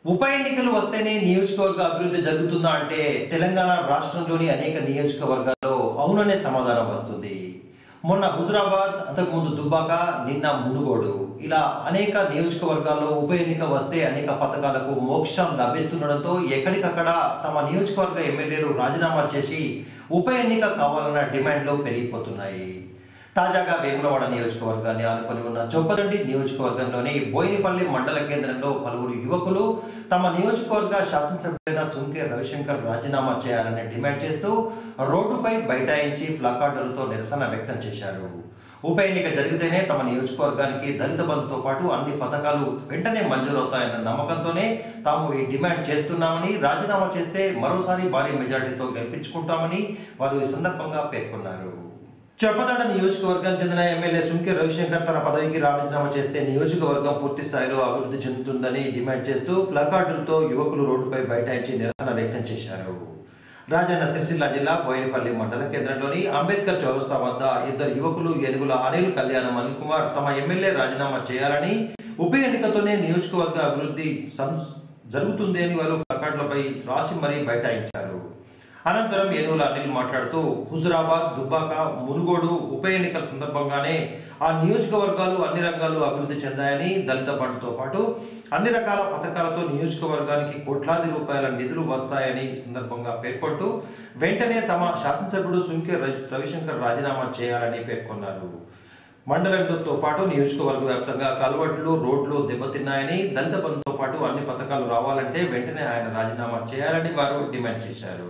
ఉప ఎన్నికలు వస్తేనే నియోజకవర్గ అభివృద్ధి జరుగుతుందా అంటే తెలంగాణ రాష్ట్రంలోని అనేక నియోజకవర్గాల్లో అవుననే సమాధానం వస్తుంది మొన్న హుజురాబాద్ అంతకుముందు దుబ్బాక నిన్న మునుగోడు ఇలా అనేక నియోజకవర్గాల్లో ఉప ఎన్నిక వస్తే అనేక పథకాలకు మోక్షం లభిస్తుండడంతో ఎక్కడికక్కడ తమ నియోజకవర్గ ఎమ్మెల్యేలు రాజీనామా చేసి ఉప ఎన్నిక కావాలన్న డిమాండ్లు పెరిగిపోతున్నాయి తాజాగా వేములవాడ నియోజకవర్గాన్ని ఆనుకొని ఉన్న చొప్పదండి నియోజకవర్గంలోని బోయినపల్లి మండల కేంద్రంలో పలువురు యువకులు తమ నియోజకవర్గ శాసనసభ్యులైన సుంకే రవిశంకర్ రాజీనామా చేయాలని డిమాండ్ చేస్తూ రోడ్డుపై బైఠాయించి ప్లకార్డులతో నిరసన వ్యక్తం చేశారు ఉప ఎన్నిక జరిగితేనే తమ నియోజకవర్గానికి దళిత బంధుతో పాటు అన్ని పథకాలు వెంటనే మంజూరవుతాయన్న నమ్మకంతోనే తాము ఈ డిమాండ్ చేస్తున్నామని రాజీనామా చేస్తే మరోసారి భారీ మెజార్టీతో గెలిపించుకుంటామని వారు ఈ సందర్భంగా పేర్కొన్నారు చొప్పదండ నియోజకవర్గం చెందిన ఎమ్మెల్యే సుంకే రవిశంకర్ తన పదవికి రాజీనామా చేస్తే నియోజకవర్గం పూర్తి స్థాయిలో అభివృద్ధి చెందుతుందని డిమాండ్ చేస్తూ ప్లకార్డులతో యువకులు రోడ్డుపై బైఠాయించి నిరసన వ్యక్తం చేశారు రాజన్న సిరిసిల్ల జిల్లా బోయినపల్లి మండల కేంద్రంలోని అంబేద్కర్ చౌరస్తా వద్ద ఇద్దరు యువకులు ఏనుగుల అనిల్ కళ్యాణం అనిల్ కుమార్ తమ ఎమ్మెల్యే రాజీనామా చేయాలని ఉప ఎన్నికతోనే నియోజకవర్గ అభివృద్ధి సం- జరుగుతుంది అని వారు ప్లకార్డులపై రాసి మరీ బైఠాయించారు అనంతరం ఏనుగుల అనిల్ మాట్లాడుతూ హుజురాబాద్ దుబ్బాక మునుగోడు ఉప ఎన్నికల సందర్భంగానే ఆ నియోజకవర్గాలు అన్ని రంగాల్లో అభివృద్ధి చెందాయని దళిత బంధుతో పాటు అన్ని రకాల పథకాలతో నియోజకవర్గానికి కోట్లాది రూపాయల నిధులు వస్తాయని ఈ సందర్భంగా పేర్కొంటూ వెంటనే తమ శాసనసభ్యుడు సుంకే రవి- రవిశంకర్ రాజీనామా చేయాలని పేర్కొన్నారు మండలంతో పాటు నియోజకవర్గ వ్యాప్తంగా కలవట్లు రోడ్లు దెబ్బతిన్నాయని దళిత బంధుతో పాటు అన్ని పథకాలు రావాలంటే వెంటనే ఆయన రాజీనామా చేయాలని వారు డిమాండ్ చేశారు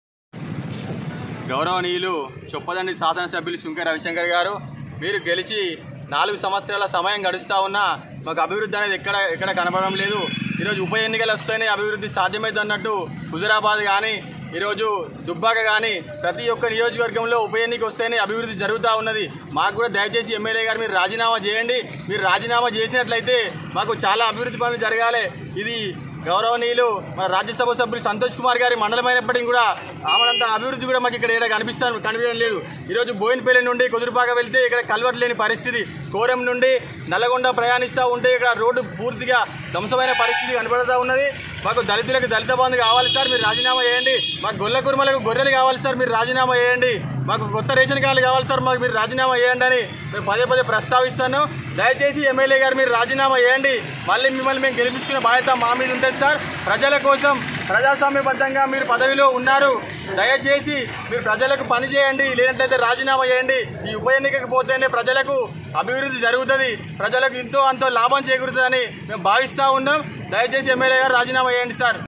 గౌరవనీయులు చొప్పదండి శాసనసభ్యులు శుంకర్ రవిశంకర్ గారు మీరు గెలిచి నాలుగు సంవత్సరాల సమయం గడుస్తూ ఉన్నా మాకు అభివృద్ధి అనేది ఎక్కడ ఎక్కడ కనపడడం లేదు ఈరోజు ఉప ఎన్నికలు వస్తేనే అభివృద్ధి సాధ్యమైంది అన్నట్టు హుజురాబాద్ కానీ ఈరోజు దుబ్బాక కానీ ప్రతి ఒక్క నియోజకవర్గంలో ఉప ఎన్నిక వస్తేనే అభివృద్ధి జరుగుతూ ఉన్నది మాకు కూడా దయచేసి ఎమ్మెల్యే గారు మీరు రాజీనామా చేయండి మీరు రాజీనామా చేసినట్లయితే మాకు చాలా అభివృద్ధి పనులు జరగాలి ఇది గౌరవనీయులు మన రాజ్యసభ సభ్యులు సంతోష్ కుమార్ గారి మండలమైనప్పటికీ కూడా ఆమెనంత అభివృద్ధి కూడా మాకు ఇక్కడ ఏడా కనిపిస్తాను కనిపించడం లేదు ఈరోజు బోయినపల్లి నుండి కుదురుపాక వెళ్తే ఇక్కడ కల్వర్ట్ లేని పరిస్థితి కోరం నుండి నల్లగొండ ప్రయాణిస్తూ ఉంటే ఇక్కడ రోడ్డు పూర్తిగా ధ్వంసమైన పరిస్థితి కనబడుతూ ఉన్నది మాకు దళితులకు దళిత బంధు కావాలి సార్ మీరు రాజీనామా చేయండి మాకు గొల్ల కుర్మలకు గొర్రెలు కావాలి సార్ మీరు రాజీనామా చేయండి మాకు కొత్త రేషన్ కార్డులు కావాలి సార్ మాకు మీరు రాజీనామా చేయండి అని మేము పదే పదే ప్రస్తావిస్తాను దయచేసి ఎమ్మెల్యే గారు మీరు రాజీనామా చేయండి మళ్ళీ మిమ్మల్ని మేము గెలిపించుకునే బాధ్యత మా మీద ఉంటుంది సార్ ప్రజల కోసం ప్రజాస్వామ్యబద్ధంగా మీరు పదవిలో ఉన్నారు దయచేసి మీరు ప్రజలకు పని చేయండి లేనట్లయితే రాజీనామా చేయండి ఈ ఉప ఎన్నికకు పోతేనే ప్రజలకు అభివృద్ధి జరుగుతుంది ప్రజలకు ఎంతో అంతో లాభం చేకూరుతుందని మేము భావిస్తూ ఉన్నాం దయచేసి ఎమ్మెల్యే గారు రాజీనామా చేయండి సార్